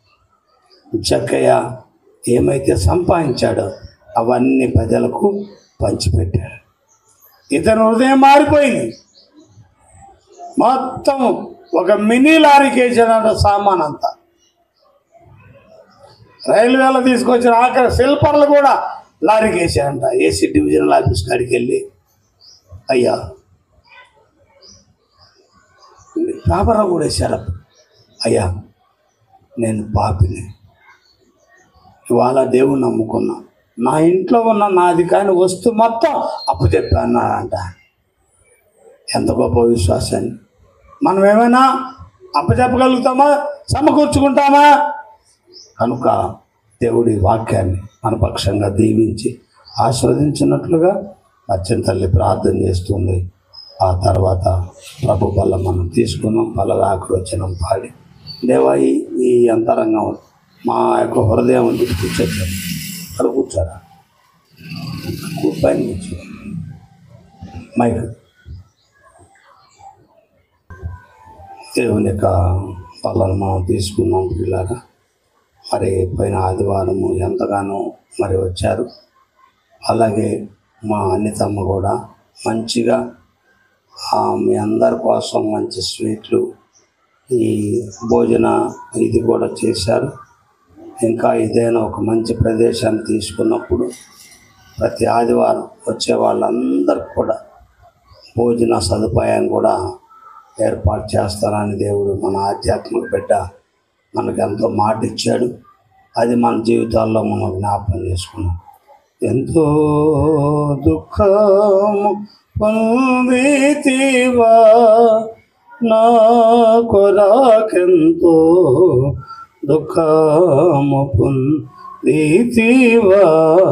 చక్కయ్య ఏమైతే సంపాదించాడో అవన్నీ ప్రజలకు పంచిపెట్టాడు ఇతని హృదయం మారిపోయింది మొత్తం ఒక మినీ లారీకి వేసాడు సామాన్ అంతా రైల్వేలో తీసుకొచ్చిన ఆఖరి శిల్పర్లు కూడా లారీకి వేసాడంట ఏసీ డివిజనల్ ఆఫీస్ కాడికి వెళ్ళి అయ్యా పేపర్లో కూడా వేశారు అప్పుడు. అయ్యా నేను పాపిని ఇవాళ దేవుని నమ్ముకున్నా నా ఇంట్లో ఉన్న నాది కానీ వస్తు మొత్తం అప్పు చెప్పానంట ఎంత గొప్ప విశ్వాసాన్ని మనం ఏమైనా అప్పచెప్పగలుగుతామా సమకూర్చుకుంటామా కనుక దేవుడి వాక్యాన్ని మన పక్షంగా దీవించి ఆస్వాదించినట్లుగా అచ్చం తల్లి ప్రార్థన చేస్తుంది ఆ తర్వాత ప్రభు వల్ల మనం తీసుకున్నాం ఫలదాకృచనం పాడి దేవా ఈ ఈ అంతరంగం మా యొక్క హృదయం నుంచి కూర్చొచ్చాం అక్కడ కూర్చోరా కూ- పైన కూర్చో మైక్ దేవుని యొక్క పళ్ళను మనం తీసుకున్నాం పిల్లగా మరి పోయిన ఆదివారము ఎంతగానో మరి వచ్చారు అలాగే మా అన్నితమ్మ కూడా మంచిగా ఆ, మీ అందరి కోసం మంచి స్వీట్లు ఈ భోజన ఇది కూడా చేశారు ఇంకా ఇదైనా ఒక మంచి ప్రదేశాన్ని తీసుకున్నప్పుడు ప్రతి ఆదివారం వచ్చే వాళ్ళందరికి కూడా భోజన సదుపాయాన్ని కూడా ఏర్పాటు చేస్తానని దేవుడు మన ఆధ్యాత్మిక బిడ్డ మనకు ఎంతో మాట ఇచ్చాడు అది మన జీవితాల్లో మనం జ్ఞాపకం చేసుకున్నాం ఎంతో దుఃఖము పొందితివా నా కొరాకెంతో దుఃఖము పొందితివా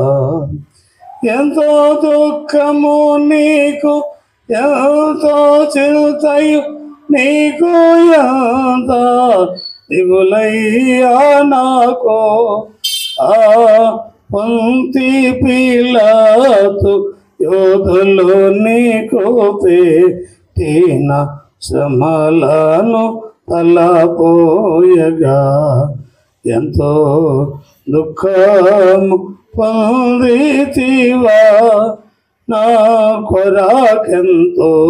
ఎంతో దుఃఖము నీకు ఎంతో చిరుతయు నీకు ఎంత దిగులయ్యా నాకు ఆ పంక్తి పిలాతు యోధులు నీకు పెట్టిన శ్రమలను తలపోయగా ఎంతో దుఃఖము పొందితివా నా కొరాకెంతో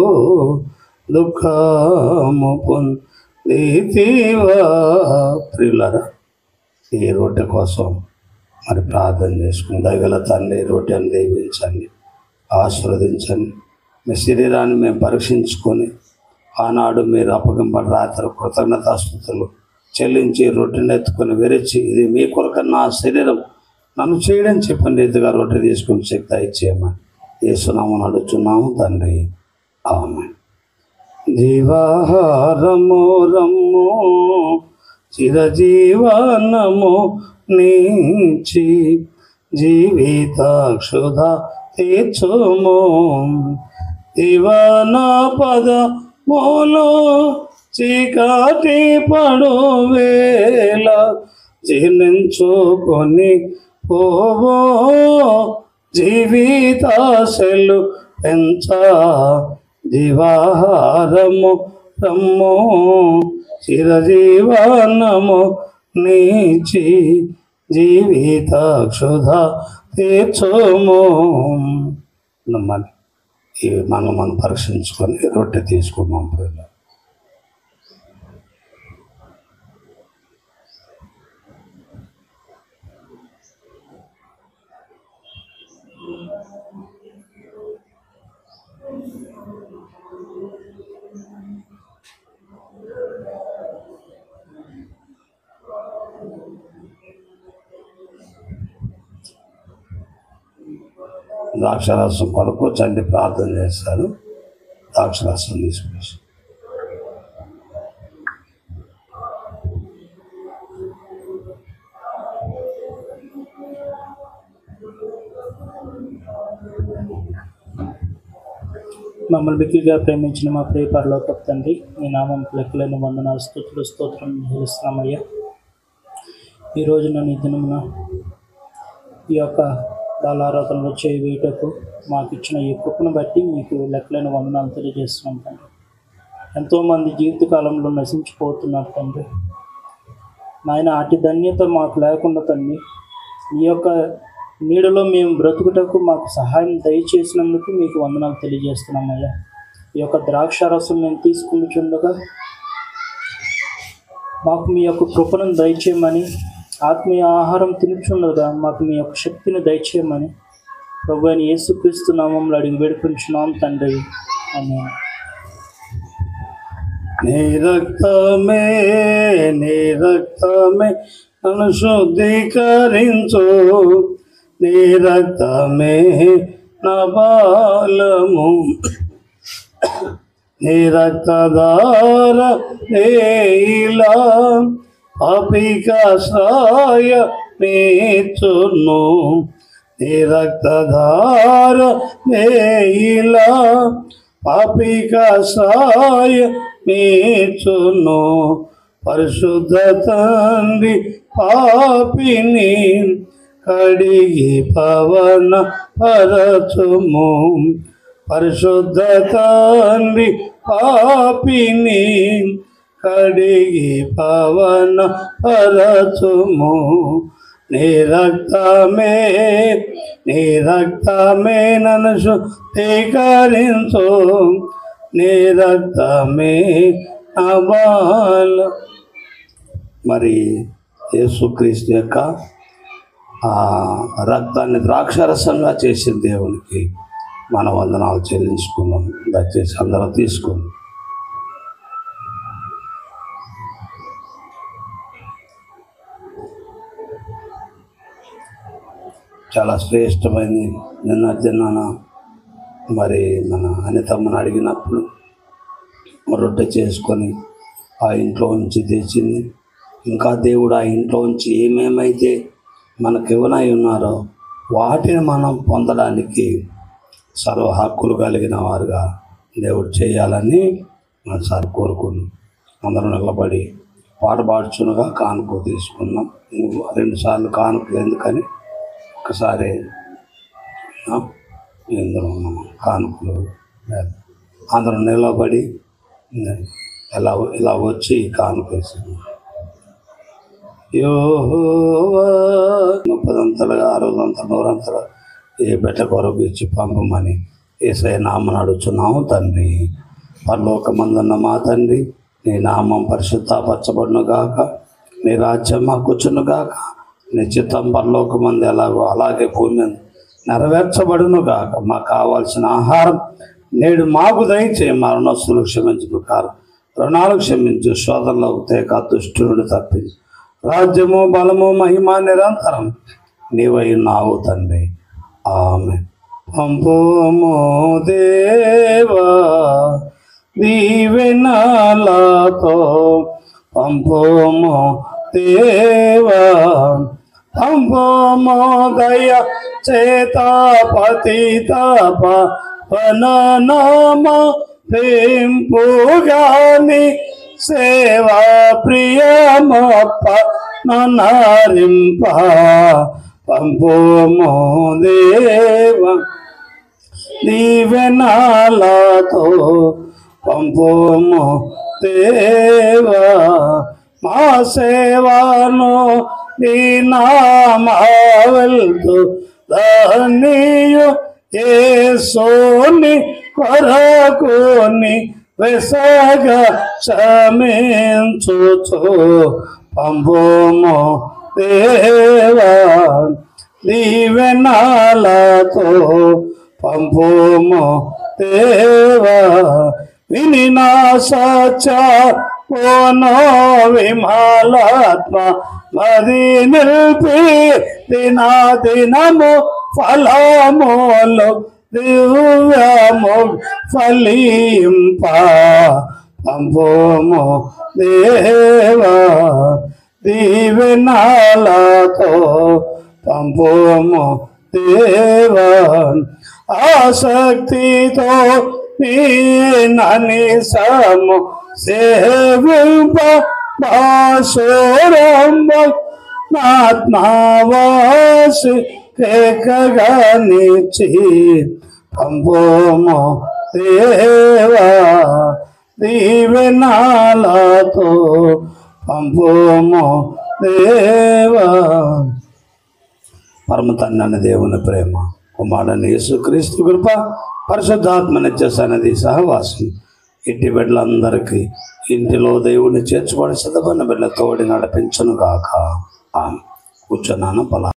దుఃఖము పొందితివా ప్రియులరా ఈ రొట్టె కోసం మరి ప్రార్థన చేసుకుని దగల తండ్రి ఈ రొట్టెను దీవించండి ఆశీర్వదించండి మీ శరీరాన్ని మేము పరీక్షించుకొని ఆనాడు మీరు అప్పగింపడి రాత్రి కృతజ్ఞతాస్థుతులు చెల్లించి రొట్టెని ఎత్తుకొని విరిచి ఇది మీ కొరకు నా శరీరం నన్ను చేయడం చెప్పండి రీతిగా రొట్టె తీసుకుని శక్తి ఇచ్చేయమని ఏసునామని అడుగుతున్నాము తండ్రి ఆమె జీవాహారము రమ్ము చిరజీవనము నీచి జీవితాక్షుధ తీర్చుము దివన పద మూలు చీకటి పడు వేళ జీర్ణించుకొని పోవో జీవితాశలు పెంచ జీవాహారము రమ్ము చిరజీవనము నీచి జీవిత క్షుధ తీర్చుము నమ్మని ఇవి మనం మనం పరీక్షించుకొని రొట్టె తీసుకున్నాం ప్రియులు ద్రాక్షరసం కొరకు చండి ప్రార్థన చేస్తాను ద్రాక్షరసం తీసుకుని మమ్మల్ని మిక్కిలిగా ప్రేమించిన మా ప్రియ పరలోక తండ్రి మీ నామం లెక్కలేని వందనాలు స్థుతులు స్తోత్రం చేస్తున్నామయ్యా ఈ రోజున నీ దినమున ఈ యొక్క బాలారాధనలో చేయి వేయటకు మాకు ఇచ్చిన ఈ కృపను బట్టి మీకు లెక్కలేని వందనాలు తెలియజేస్తున్నాం తండ్రి ఎంతోమంది జీవితకాలంలో నశించిపోతున్నారు తండ్రి నాయన అటు ధన్యత మాకు లేకుండా తండ్రి ఈ యొక్క నీడలో మేము బ్రతుకుటకు మాకు సహాయం దయచేసినందుకు మీకు వందనాలు తెలియజేస్తున్నామయ్యా ఈ యొక్క ద్రాక్ష రసం మేము తీసుకుంటుండగా మాకు మీ యొక్క కృపను దయచేయమని ఆత్మీయ ఆహారం తినుచుండగా మాకు మీ యొక్క శక్తిని దయచేయమని ప్రభు అని యేసుక్రీస్తు నామంలో అడిగి వేడుకుంటున్నాం తండ్రి అని నీ రక్తమే నీ రక్తమే నన్ను శుద్ధీకరించు నీ రక్తమే నా బాలము నీ రక్తధార ఇలా అపికాశ్రాయ మేచును నీ రక్తధార ఇలా పాపికాసాయ మేచును పరిశుద్ధ తండ్రి పాపిని కడిగి పవన పరచుము పరిశుద్ధ తండ్రి పాపిని కడిగి పవన పరచుము నీ రక్తమే నీ రక్తమే నన్ను శుద్ధీకరించు నీ రక్తమే అబాల మరి యేసుక్రీస్తు యొక్క ఆ రక్తాన్ని ద్రాక్షరసంగా చేసిన దేవునికి మన వందనాలు చెల్లించుకున్నాం దయచేసి అందరూ తీసుకుందాం చాలా శ్రేష్టమైంది నిన్న దినాన మరి మన అనితమ్మని అడిగినప్పుడు రొట్టె చేసుకొని ఆ ఇంట్లో ఉంచి తెచ్చింది ఇంకా దేవుడు ఆ ఇంట్లో ఉంచి ఏమేమైతే మనకు ఇవ్వనై ఉన్నారో వాటిని మనం పొందడానికి సర్వ హక్కులు కలిగిన వారుగా దేవుడు చేయాలని మనసారి కోరుకున్నాం అందరం నిలబడి పాట పాడుచునుగా కానుక తీసుకున్నాం రెండుసార్లు కానుక ఎందుకని ఒకసారి ఆ, ఇందులో మనం కానుకలు లేదు. అందరం నిలబడి ఇలా ఇలా వచ్చి కానుక వేసాము యోహోవా ముప్పదంతలుగా అరవదంతలు నూరంతలు ఏ బిడ్డ కొరకు ఇచ్చి పంపమని ఏసై నామని అడుగుచున్నాము తండ్రి పరలోకమందున్న మా తండ్రి నీ నామం పరిశుద్ధపరచబడును గాక నీ రాజ్యం మాకుచ్చును గాక నీ చిత్తం పరలోకమంది ఎలాగో అలాగే భూమి మీద నెరవేర్చబడును గాక మాకు కావాల్సిన ఆహారం నేడు మాకు దయచే మరణస్తులు క్షమించు కారు రుణాలు క్షమించు శోధనలకు తేక దుష్టునుడు తప్పించు రాజ్యము బలము మహిమ నిరంతరం నీవై నావు తండ్రి ఆమె పంపోమో దేవా దీవెనలతో పంపోమో దేవా పంపోమో దయ చేత పతిత పననామ పెంపుగాని సేవా ప్రియమప్ప నరింప పంపోమో దేవా దీవెనాలతో పంపోము దేవా మా సేవను నీ నామావల్తు దానియు ఏసోని కొరకుని వెసగ క్షమించుచు పంపోము దేవా దీవెనాలతో పంపోము దేవా విని నా సచ ఓనో విమలాత్మ మది నిల్పి దినా దినము ఫలములు దివ్యము ఫలింప పంపోము దేవా దీవెనాలతో పంపోము దేవా ఆసక్తితో నీ నని సము సేవింప బాసురంబ నాత్మావాసి కేకగానిచి పంపోము దేవా దీవెనాలతో పంపోము దేవా పరమ తండ్రి దేవుని ప్రేమ కుమారుని యేసుక్రీస్తు కృప పరిశుద్ధాత్మ నిత్య సన్నిధి సహవాసం ఇంటి బిడ్డలందరికీ ఇంటిలో దేవుని చేర్చుబడి సిద్ధపడిన బిడ్డ తోడి నడిపించును గాక ఆమె కూర్చున్నాను పలా